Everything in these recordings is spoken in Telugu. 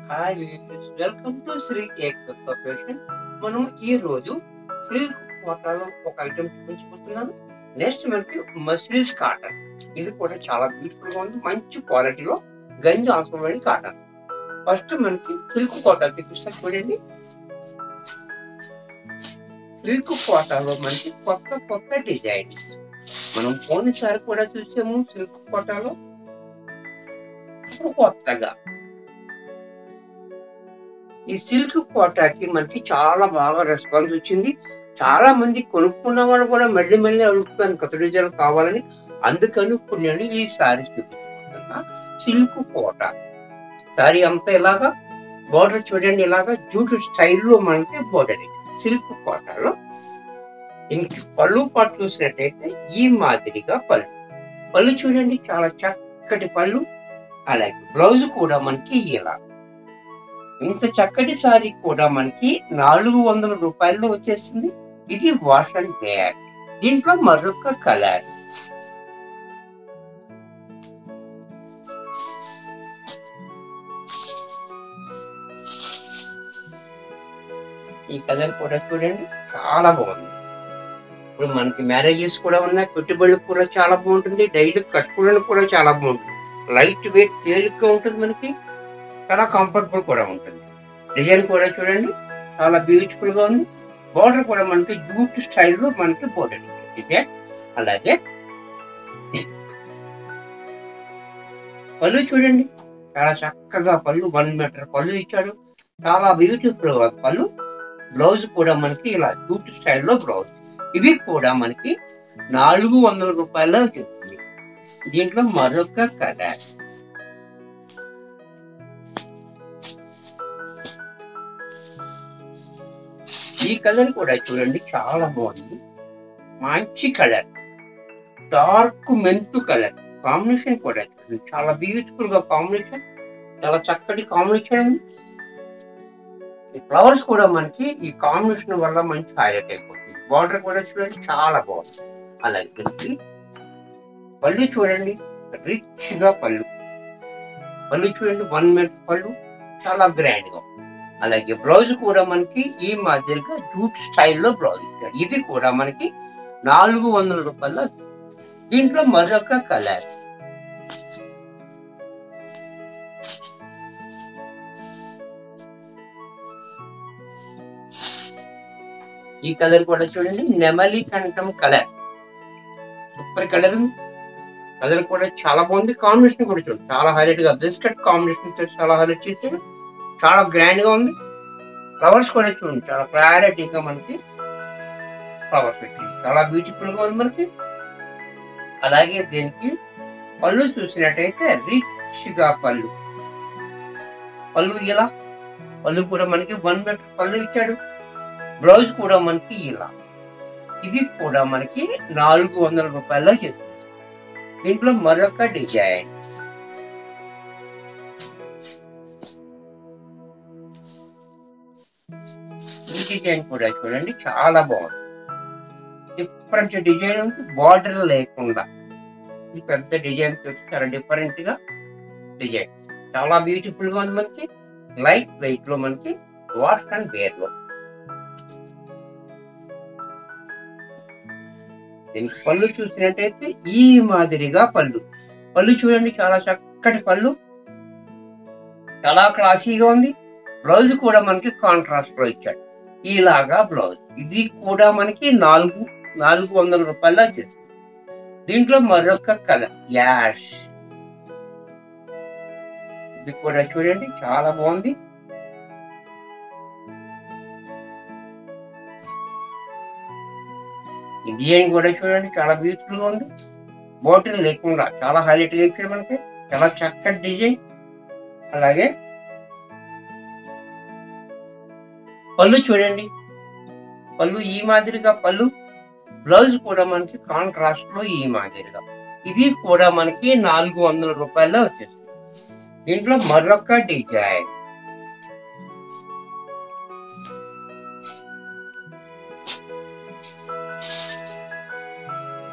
hi welcome to Shri cake corporation మనం ఈ రోజు సిల్క్ కోటాలో ఒక ఐటమ్ చూపించబోతున్నాను నెక్స్ట్ మనకి మస్లిస్ కాటన్ ఇది కూడా చాలా బ్యూటిఫుల్ గా ఉంది మంచి క్వాలిటీలో గంజి ఆసుపత్రి కాటన్ ఫస్ట్ మనకి సిల్క్ కోటా చూపిస్తా చూడండి సిల్క్ కోటాలో మనకి కొత్త కొత్త డిజైన్ మనం పోయినసారి కూడా చూసాము సిల్క్ కోటాలో ఇప్పుడు కొత్తగా ఈ సిల్క్ కోటాకి మనకి చాలా బాగా రెస్పాన్స్ వచ్చింది చాలా మంది కొనుక్కున్న వాళ్ళు కూడా మళ్ళీ మళ్ళీ అడుగుతున్నాను కొత్త డిజైన్ కావాలని అందుకని ఇప్పుడు నేను ఈ సారీ చూపించుకుంటున్నా సిల్క్ కోట సారీ అంతా ఇలాగా బోర్డర్ చూడండి ఇలాగా జూట్ స్టైల్లో మనకి బోర్డర్ సిల్క్ కోటలో ఇంక పళ్ళు పాటు చూసినట్టయితే ఈ మాదిరిగా పళ్ళు పళ్ళు చూడండి చాలా చక్కటి పళ్ళు అలాగే బ్లౌజ్ కూడా మనకి ఇలా ఇంత చక్కటి సారీ కూడా మనకి నాలుగు వందల రూపాయల్లో వచ్చేస్తుంది ఇది వాష్ అండ్ వేర్ దీంట్లో మరొక కలర్ ఈ కలర్ కూడా చూడండి చాలా బాగుంది ఇప్పుడు మనకి మ్యారేజెస్ కూడా ఉన్నాయి పెట్టుబడులకు కూడా చాలా బాగుంటుంది డైలీ కట్టుకోవడానికి కూడా చాలా బాగుంటుంది లైట్ వెయిట్ తేలిగ్గా ఉంటుంది మనకి చాలా కంఫర్టబుల్ కూడా ఉంటుంది డిజైన్ కూడా చూడండి చాలా బ్యూటిఫుల్ గా ఉంది బోర్డర్ కూడా మనకి జూట్ స్టైల్లో మనకి బోర్డర్ డిజైన్ అలాగే పళ్ళు చూడండి చాలా చక్కగా పళ్ళు వన్ మీటర్ పళ్ళు ఇచ్చాడు చాలా బ్యూటిఫుల్ గా పళ్ళు బ్లౌజ్ కూడా మనకి ఇలా జూట్ స్టైల్లో బ్లౌజ్ ఇది కూడా మనకి నాలుగు వందల రూపాయలు చెప్తుంది దీంట్లో మరొక కలర్ ఈ కలర్ కూడా చూడండి చాలా బాగుంది మంచి కలర్ డార్క్ మెంతు కలర్ కాంబినేషన్ కూడా చూడండి చాలా బ్యూటిఫుల్ గా కాంబినేషన్ చాలా చక్కటి కాంబినేషన్ ఉంది ఈ ఫ్లవర్స్ కూడా మనకి ఈ కాంబినేషన్ వల్ల మంచి హైలైట్ అయిపోతుంది బార్డర్ కూడా చూడండి చాలా బాగుంది అలాగే దీనికి పళ్ళు చూడండి రిచ్ గా పళ్ళు పళ్ళు చూడండి వన్ మీటర్ పళ్ళు చాలా గ్రాండ్ గా అలాగే బ్లౌజ్ కూడా మనకి ఈ మాదిరిగా జూట్ స్టైల్లో బ్లౌజ్ ఇచ్చాడు ఇది కూడా మనకి నాలుగు వందల రూపాయల దీంట్లో మరొక కలర్ ఈ కలర్ కూడా చూడండి నెమలి కంఠం కలర్ సూపర్ కలర్ కలర్ కూడా చాలా బాగుంది కాంబినేషన్ కూడా చూడండి చాలా హైలైట్ గా బిస్కెట్ కాంబినేషన్ చాలా హైలైట్ చేశారు చాలా గ్రాండ్ గా ఉంది ఫ్లవర్స్ కూడా చూడండి చాలా క్లారిటీగా మనకి ఫ్లవర్స్ వచ్చింది చాలా బ్యూటిఫుల్ గా ఉంది మనకి అలాగే దీనికి పళ్ళు చూసినట్టయితే రిచ్ గా పళ్ళు పళ్ళు ఇలా పళ్ళు కూడా మనకి వన్ మీటర్ పళ్ళు ఇచ్చాడు బ్లౌజ్ కూడా మనకి ఇలా ఇది కూడా మనకి నాలుగు వందల రూపాయల్లో చేస్తుంది దీంట్లో మరొక డిజైన్ ఈ డిజైన్ కూడా చూడండి చాలా బాగుంది డిఫరెంట్ డిజైన్ ఉంది బార్డర్ లేకుండా ఇది పెద్ద డిజైన్ చాలా డిఫరెంట్ గా డిజైన్ చాలా బ్యూటిఫుల్ గా ఉంది మనకి లైట్ వెయిట్ లో మనకి వాష్ అండ్ వేర్ లో దీనికి పళ్ళు చూసినట్టయితే ఈ మాదిరిగా పళ్ళు పళ్ళు చూడండి చాలా చక్కటి పళ్ళు చాలా క్లాసీగా ఉంది బ్లౌజ్ కూడా మనకి కాంట్రాస్ట్ లో ఇచ్చాడు ఇలాగా బ్లౌజ్ ఇది కూడా మనకి నాలుగు నాలుగు వందల రూపాయలు వచ్చేస్తుంది దీంట్లో మరొక కలర్ యాష్ ఇది కూడా చూడండి చాలా బాగుంది ఈ డిజైన్ కూడా చూడండి చాలా బ్యూటిఫుల్ గా ఉంది బాటిల్ లేకుండా చాలా హైలైట్ గా ఇచ్చాడు మనకి చాలా చక్కటి డిజైన్ అలాగే పళ్ళు చూడండి పళ్ళు ఈ మాదిరిగా పళ్ళు బ్లౌజ్ కూడా మనకి కాంట్రాస్ట్ లో ఈ మాదిరిగా ఇది కూడా మనకి నాలుగు వందల రూపాయల్లో వచ్చేస్తుంది దీంట్లో మరొక డిజైన్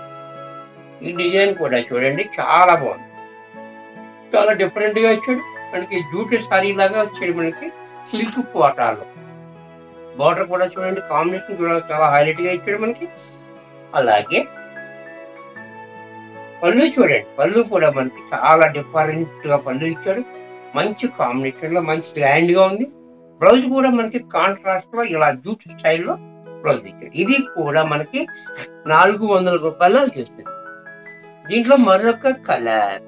ఈ డిజైన్ కూడా చూడండి చాలా బాగుంది చాలా డిఫరెంట్ గా ఇచ్చాడు మనకి జూట్ సారీ లాగా వచ్చేది మనకి సిల్క్ కోటాలో బార్డర్ కూడా చూడండి కాంబినేషన్ కూడా చాలా హైలైట్ గా ఇచ్చాడు మనకి అలాగే పళ్ళు చూడండి పళ్ళు కూడా మనకి చాలా డిఫరెంట్ గా పళ్ళు ఇచ్చాడు మంచి కాంబినేషన్ లో మంచి గ్రాండ్ గా ఉంది బ్లౌజ్ కూడా మనకి కాంట్రాస్ట్ లో ఇలా జూట్ స్టైల్లో బ్లౌజ్ ఇచ్చాడు ఇది కూడా మనకి నాలుగు వందల రూపాయలు వచ్చేస్తుంది దీంట్లో మరొక కలర్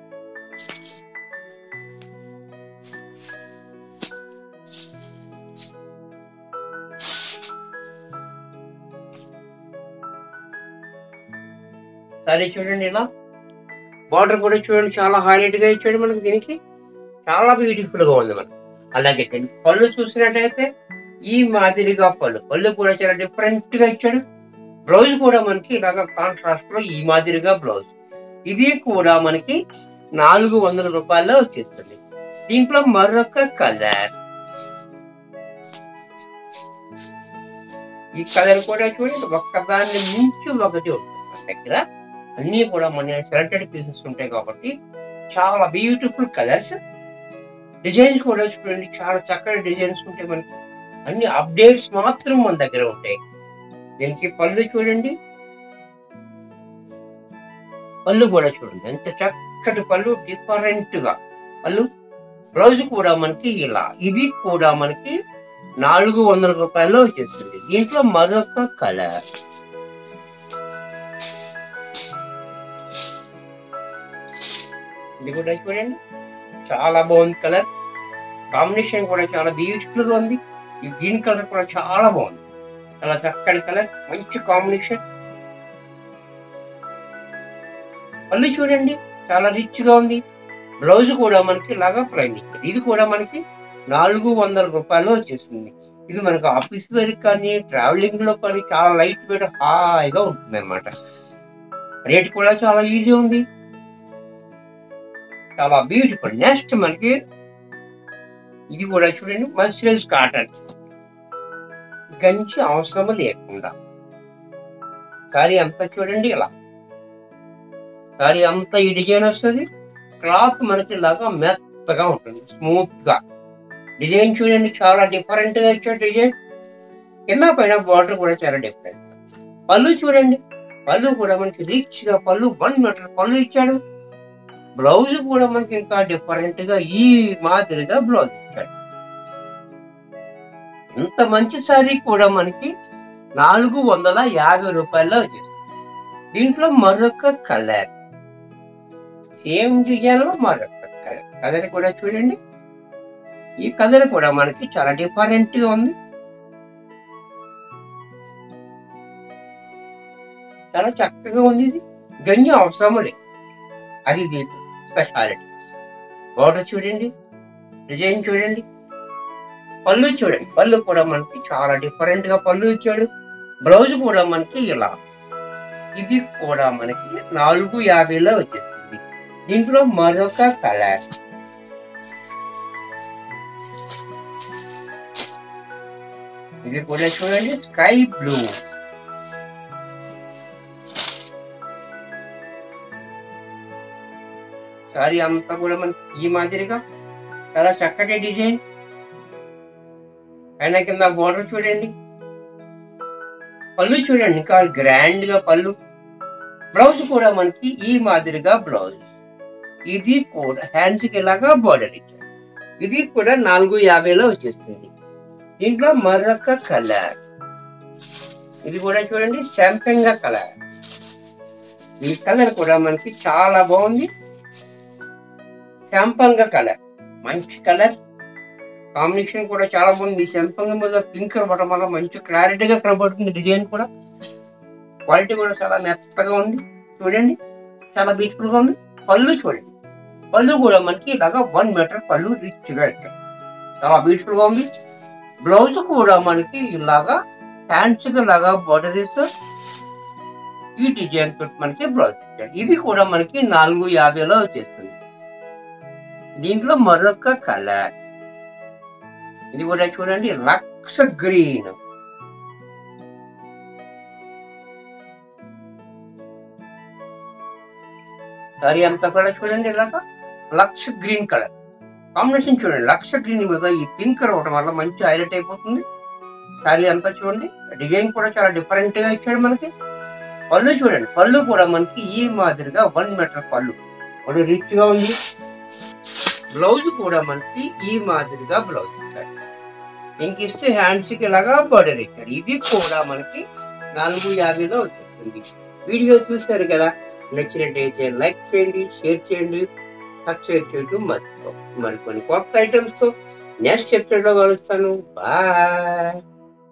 సరే చూడండి ఇలా బార్డర్ కూడా చూడండి చాలా హైలైట్ గా ఇచ్చాడు మనకి దీనికి చాలా బ్యూటిఫుల్ గా ఉంది మనకి అలాగే దీని పళ్ళు చూసినట్టయితే ఈ మాదిరిగా పళ్ళు పళ్ళు కూడా చాలా డిఫరెంట్ గా ఇచ్చాడు బ్లౌజ్ కూడా మనకి ఇలాగ కాంట్రాస్ట్ లో ఈ మాదిరిగా బ్లౌజ్ ఇది కూడా మనకి నాలుగు వందల రూపాయల్లో వచ్చేస్తుంది దీంట్లో మరొక కలర్ ఈ కలర్ కూడా చూడండి ఒక్కదాన్ని మించి ఒకటి ఉంటుంది మన దగ్గర అన్ని కూడా మన సెలెక్టెడ్ పీసెస్ ఉంటాయి కాబట్టి చాలా బ్యూటిఫుల్ కలర్స్ డిజైన్స్ కూడా చూడండి చాలా చక్కటి డిజైన్స్ ఉంటాయి మనకి అన్ని అప్డేట్స్ మాత్రం మన దగ్గర ఉంటాయి దీనికి పళ్ళు చూడండి పళ్ళు కూడా చూడండి ఎంత చక్కటి పళ్ళు డిఫరెంట్ గా పళ్ళు బ్లౌజ్ కూడా మనకి ఇలా ఇది కూడా మనకి నాలుగు వందల రూపాయలు వచ్చేస్తుంది దీంట్లో మరొక కలర్ ఇది కూడా చూడండి చాలా బాగుంది కలర్ కాంబినేషన్ కూడా చాలా బ్యూటిఫుల్ గా ఉంది ఈ గ్రీన్ కలర్ కూడా చాలా బాగుంది చాలా చక్కటి కలర్ మంచి కాంబినేషన్ పళ్ళు చూడండి చాలా రిచ్ గా ఉంది బ్లౌజ్ కూడా మనకి ఇలాగా ప్లైన్ ఇచ్చారు ఇది కూడా మనకి నాలుగు వందల రూపాయలు వచ్చేస్తుంది ఇది మనకు ఆఫీస్ వేర్ కానీ ట్రావెలింగ్ లో కానీ చాలా లైట్ వెయిట్ హాయిగా ఉంటుంది అనమాట రేట్ కూడా చాలా ఈజీ ఉంది చాలా బ్యూటిఫుల్ నెక్స్ట్ మనకి ఇది కూడా చూడండి మస్టరైజ్ కాటన్ గంచి అవసరం లేకుండా సారీ అంతా చూడండి ఇలా సారీ అంతా ఈ డిజైన్ వస్తుంది క్లాత్ మనకి ఇలాగా మెత్తగా ఉంటుంది స్మూత్ గా డిజైన్ చూడండి చాలా డిఫరెంట్ గా ఇచ్చాడు డిజైన్ కింద పైన బార్డర్ కూడా చాలా డిఫరెంట్ పళ్ళు చూడండి పళ్ళు కూడా మనకి రిచ్ గా పళ్ళు వన్ మీటర్ పళ్ళు ఇచ్చాడు బ్లౌజ్ కూడా మనకి ఇంకా డిఫరెంట్ గా ఈ మాదిరిగా బ్లౌజ్ ఇచ్చాడు ఇంత మంచి సారీ కూడా మనకి నాలుగు వందల యాభై రూపాయల్లో వచ్చేస్తుంది దీంట్లో మరొక కలర్ సేమ్ డిజైన్ లో మరొక కలర్ కలర్ కూడా చూడండి ఈ కలర్ కూడా మనకి చాలా డిఫరెంట్ గా ఉంది చాలా చక్కగా ఉంది ఇది గంజి అవసరం లేదు అది దీని స్పెషాలిటీ బార్డర్ చూడండి డిజైన్ చూడండి పళ్ళు చూడండి పళ్ళు కూడా మనకి చాలా డిఫరెంట్ గా పళ్ళు ఇచ్చాడు బ్లౌజ్ కూడా మనకి ఇలా ఇది కూడా మనకి నాలుగు యాభైలో వచ్చేస్తుంది దీంట్లో మరొక కలర్ ఇది కూడా చూడండి స్కై బ్లూ సారీ అంతా కూడా మనకి ఈ మాదిరిగా చాలా చక్కటి డిజైన్ పైన కింద బోర్డర్ చూడండి పళ్ళు చూడండి ఇంకా గ్రాండ్ గా పళ్ళు బ్లౌజ్ కూడా మనకి ఈ మాదిరిగా బ్లౌజ్ ఇది కూడా హ్యాండ్స్ కి ఇలాగా బోర్డర్ ఇచ్చారు ఇది కూడా నాలుగు యాభైలో వచ్చేస్తుంది దీంట్లో మరొక కలర్ ఇది కూడా చూడండి శాంపంగా కలర్ ఈ కలర్ కూడా మనకి చాలా బాగుంది శాంపంగా కలర్ మంచి కలర్ కాంబినేషన్ కూడా చాలా బాగుంది ఈ శంపంగా మీద పింక్ కనబడడం వల్ల మంచి క్లారిటీగా కనబడుతుంది డిజైన్ కూడా క్వాలిటీ కూడా చాలా మెత్తగా ఉంది చూడండి చాలా బ్యూటిఫుల్ గా ఉంది పళ్ళు చూడండి పళ్ళు కూడా మనకి ఇలాగా వన్ మీటర్ పళ్ళు రిచ్ గా ఇచ్చారు చాలా బ్యూటిఫుల్ గా ఉంది బ్లౌజ్ కూడా మనకి ఇలాగా హ్యాండ్స్ కి లాగా బార్డర్ ఇస్తూ ఈ డిజైన్ తోటి మనకి బ్లౌజ్ ఇచ్చాడు ఇది కూడా మనకి నాలుగు యాభైలో వచ్చేస్తుంది దీంట్లో మరొక కలర్ ఇది కూడా చూడండి లక్స్ గ్రీన్ సారీ అంతా కూడా చూడండి ఇలాగా లక్స్ గ్రీన్ కలర్ కాంబినేషన్ చూడండి లక్ష గ్రీన్ మీద ఈ పింక్ రావడం వల్ల మంచి హైలైట్ అయిపోతుంది శారీ అంతా చూడండి డిజైన్ కూడా చాలా డిఫరెంట్ గా ఇచ్చాడు మనకి పళ్ళు చూడండి పళ్ళు కూడా మనకి ఈ మాదిరిగా వన్ మీటర్ పళ్ళు పళ్ళు రిచ్ గా ఉంది బ్లౌజ్ కూడా మనకి ఈ మాదిరిగా బ్లౌజ్ ఇచ్చాడు ఇంక ఇస్తే హ్యాండ్స్ కి ఇలాగా బార్డర్ ఇచ్చాడు ఇది కూడా మనకి నాలుగు యాభైలో వచ్చేస్తుంది వీడియో చూశారు కదా నచ్చినట్టయితే లైక్ చేయండి షేర్ చేయండి సబ్స్క్రైబ్ చేయడం మర్చిపో మరికొన్ని కొత్త ఐటమ్స్ తో నెక్స్ట్ ఎపిసోడ్ లో కలుస్తాను బాయ్